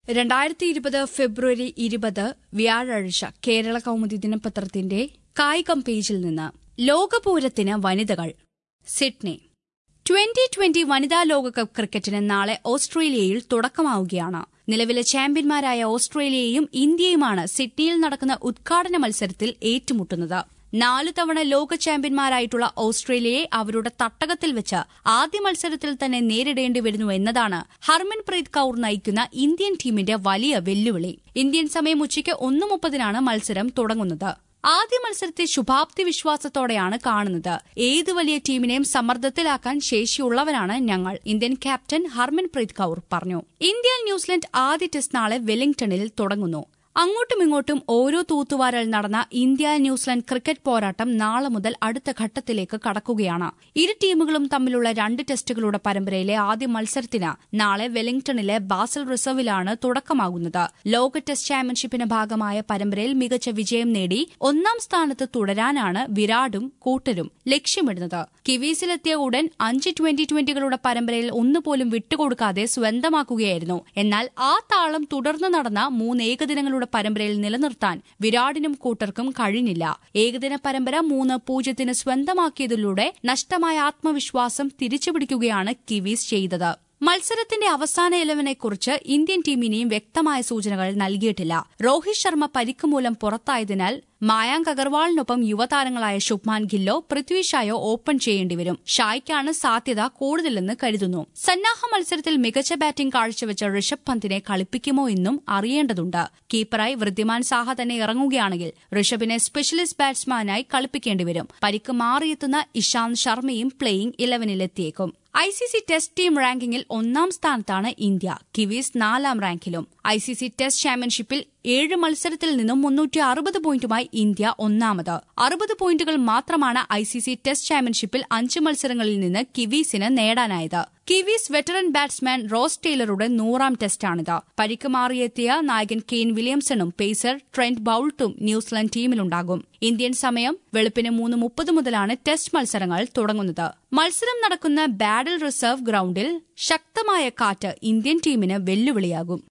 രണ്ടായിരത്തി ഇരുപത് ഫെബ്രുവരി ഇരുപത് വ്യാഴാഴ്ച കേരള കൗമുദി ദിനപത്രത്തിന്റെ കായികം പേജിൽ നിന്ന് ലോകപൂരത്തിന് വനിതകൾ സിഡ്നി ട്വന്റി ട്വന്റി വനിതാ ലോകകപ്പ് ക്രിക്കറ്റിന് നാളെ ഓസ്ട്രേലിയയിൽ തുടക്കമാവുകയാണ് നിലവിലെ ചാമ്പ്യന്മാരായ ഓസ്ട്രേലിയയും ഇന്ത്യയുമാണ് സിഡ്നിയിൽ നടക്കുന്ന ഉദ്ഘാടന മത്സരത്തിൽ ഏറ്റുമുട്ടുന്നത് നാലു തവണ ലോക ചാമ്പ്യന്മാരായിട്ടുള്ള ഓസ്ട്രേലിയയെ അവരുടെ തട്ടകത്തിൽ വെച്ച് ആദ്യ മത്സരത്തിൽ തന്നെ നേരിടേണ്ടി വരുന്നു എന്നതാണ് ഹർമൻപ്രീത് കൌർ നയിക്കുന്ന ഇന്ത്യൻ ടീമിന്റെ വലിയ വെല്ലുവിളി ഇന്ത്യൻ സമയം ഉച്ചയ്ക്ക് ഒന്ന് മുപ്പതിനാണ് മത്സരം തുടങ്ങുന്നത് ആദ്യ മത്സരത്തെ ശുഭാപ്തി വിശ്വാസത്തോടെയാണ് കാണുന്നത് ഏത് വലിയ ടീമിനെയും സമ്മർദ്ദത്തിലാക്കാൻ ശേഷിയുള്ളവരാണ് ഞങ്ങൾ ഇന്ത്യൻ ക്യാപ്റ്റൻ ഹർമൻപ്രീത് കൌർ പറഞ്ഞു ഇന്ത്യ ന്യൂസിലൻഡ് ആദ്യ ടെസ്റ്റ് നാളെ വെല്ലിംഗ്ടണിൽ തുടങ്ങുന്നു അങ്ങോട്ടും ഇങ്ങോട്ടും ഓരോ തൂത്തുവാരൽ നടന്ന ഇന്ത്യ ന്യൂസിലൻഡ് ക്രിക്കറ്റ് പോരാട്ടം നാളെ മുതൽ അടുത്ത ഘട്ടത്തിലേക്ക് കടക്കുകയാണ് ഇരു ടീമുകളും തമ്മിലുള്ള രണ്ട് ടെസ്റ്റുകളുടെ പരമ്പരയിലെ ആദ്യ മത്സരത്തിന് നാളെ വെല്ലിംഗ്ടണിലെ ബാസൽ റിസർവിലാണ് തുടക്കമാകുന്നത് ലോക ടെസ്റ്റ് ചാമ്പ്യൻഷിപ്പിന്റെ ഭാഗമായ പരമ്പരയിൽ മികച്ച വിജയം നേടി ഒന്നാം സ്ഥാനത്ത് തുടരാനാണ് വിരാടും കൂട്ടരും ലക്ഷ്യമിടുന്നത് കിവീസിലെത്തിയ ഉടൻ അഞ്ച് ട്വന്റി ട്വന്റികളുടെ പരമ്പരയിൽ ഒന്നുപോലും വിട്ടുകൊടുക്കാതെ സ്വന്തമാക്കുകയായിരുന്നു എന്നാൽ ആ താളം തുടർന്ന് നടന്ന മൂന്ന് ഏകദിനങ്ങളുടെ പരമ്പരയിൽ നിലനിർത്താൻ വിരാടിനും കൂട്ടർക്കും കഴിഞ്ഞില്ല ഏകദിന പരമ്പര മൂന്ന് പൂജ്യത്തിന് സ്വന്തമാക്കിയതിലൂടെ നഷ്ടമായ ആത്മവിശ്വാസം തിരിച്ചുപിടിക്കുകയാണ് കിവീസ് ചെയ്തത് മത്സരത്തിന്റെ അവസാന ഇലവനെക്കുറിച്ച് ഇന്ത്യൻ ടീം ഇനിയും വ്യക്തമായ സൂചനകൾ നൽകിയിട്ടില്ല രോഹിത് ശർമ്മ പരിക്ക് മൂലം പുറത്തായതിനാൽ മായാങ്ക് അഗർവാളിനൊപ്പം യുവതാരങ്ങളായ ശുഭ്മാൻ ഗില്ലോ പൃഥ്വി ഷായോ ഓപ്പൺ ചെയ്യേണ്ടിവരും ഷായ്ക്കാണ് സാധ്യത കൂടുതലെന്ന് കരുതുന്നു സന്നാഹ മത്സരത്തിൽ മികച്ച ബാറ്റിംഗ് കാഴ്ചവെച്ച ഋഷഭ് പന്തിനെ കളിപ്പിക്കുമോ എന്നും അറിയേണ്ടതുണ്ട് കീപ്പറായി വൃദ്ധിമാൻ സാഹ തന്നെ ഇറങ്ങുകയാണെങ്കിൽ ഋഷഭിനെ സ്പെഷ്യലിസ്റ്റ് ബാറ്റ്സ്മാനായി കളിപ്പിക്കേണ്ടിവരും പരിക്ക് മാറിയെത്തുന്ന ഇഷാന്ത് ശർമ്മയും പ്ലേയിംഗ് ഇലവനിലെത്തിയേക്കും I C C test team റാങ്കിങ്ങിൽ ഒന്നാം സ്ഥാനത്താണ് ഇന്ത്യ കിവീസ് നാലാം റാങ്കിലും ഐ സി സി ടെസ്റ്റ് ചാമ്പ്യൻഷിപ്പിൽ ഏഴ് മത്സരത്തിൽ നിന്നും മുന്നൂറ്റി അറുപത് പോയിന്റുമായി ഇന്ത്യ ഒന്നാമത് അറുപത് പോയിന്റുകൾ മാത്രമാണ് ഐ സി സി ടെസ്റ്റ് ചാമ്പ്യൻഷിപ്പിൽ അഞ്ച് മത്സരങ്ങളിൽ നിന്ന് കിവീസിന് നേടാനായത് കിവീസ് വെറ്ററൻ ബാറ്റ്സ്മാൻ റോസ് ടെയ്ലറുടെ നൂറാം ടെസ്റ്റാണിത് പരിക്ക് മാറിയെത്തിയ നായകൻ കെയ്ൻ വില്യംസണും പേസർ ട്രെന്റ് ബൌൾട്ടും ന്യൂസിലൻഡ് ടീമിലുണ്ടാകും ഇന്ത്യൻ സമയം വെളുപ്പിന് മൂന്ന് മുപ്പത് മുതലാണ് ടെസ്റ്റ് മത്സരങ്ങൾ തുടങ്ങുന്നത് മത്സരം നടക്കുന്ന ബാഡൽ റിസർവ് ഗ്രൌണ്ടിൽ ശക്തമായ കാറ്റ് ഇന്ത്യൻ ടീമിന് വെല്ലുവിളിയാകും